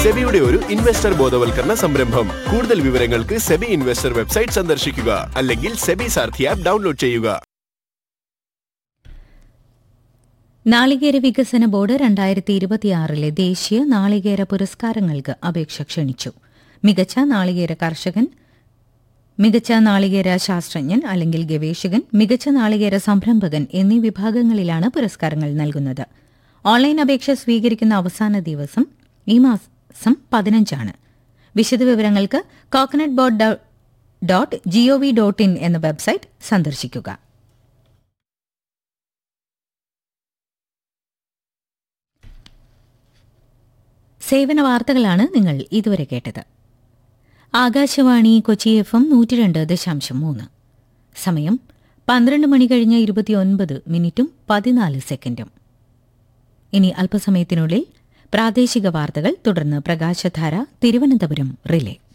സെബിയുടെ ഒരു ഇൻവെസ്റ്റർ ബോധവൽക്കരണ സംരംഭം കൂടുതൽ വിവരങ്ങൾക്ക് സെബി ഇൻവെസ്റ്റർ വെബ്സൈറ്റ് സന്ദർശിക്കുക അല്ലെങ്കിൽ സെബി സാർഥി ആപ്പ് ഡൗൺലോഡ് ചെയ്യുക നാളികേര വികസന ബോർഡ് രണ്ടായിരത്തി ഇരുപത്തിയാറിലെ ദേശീയ നാളികേര പുരസ്കാരങ്ങൾക്ക് അപേക്ഷ ക്ഷണിച്ചു മികച്ച നാളികേര കർഷകൻ മികച്ച നാളികേര ശാസ്ത്രജ്ഞൻ അല്ലെങ്കിൽ ഗവേഷകൻ മികച്ച നാളികേര സംരംഭകൻ എന്നീ വിഭാഗങ്ങളിലാണ് പുരസ്കാരങ്ങൾ നൽകുന്നത് ഓൺലൈൻ അപേക്ഷ സ്വീകരിക്കുന്ന അവസാന ദിവസം ഈ മാസം പതിനഞ്ചാണ് വിശദവിവരങ്ങൾക്ക് coconut board dot G O V dot in എന്ന വെബ്സൈറ്റ് സന്ദർശിക്കുക സേവന വാർത്തകളാണ് നിങ്ങൾ ഇതുവരെ കേട്ടത് ആകാശവാണി കൊച്ചി എഫ് എം നൂറ്റി രണ്ട് ദശാംശം മൂന്ന് സമയം പന്ത്രണ്ട് മണി കഴിഞ്ഞ് ഇരുപത്തിയൊൻപത് മിനിറ്റും പതിനാല് സെക്കൻഡും ഇനി അല്പസമയത്തിനുള്ളിൽ പ്രാദേശിക വാർത്തകൾ തുടർന്ന് പ്രകാശധാര തിരുവനന്തപുരം റിലേ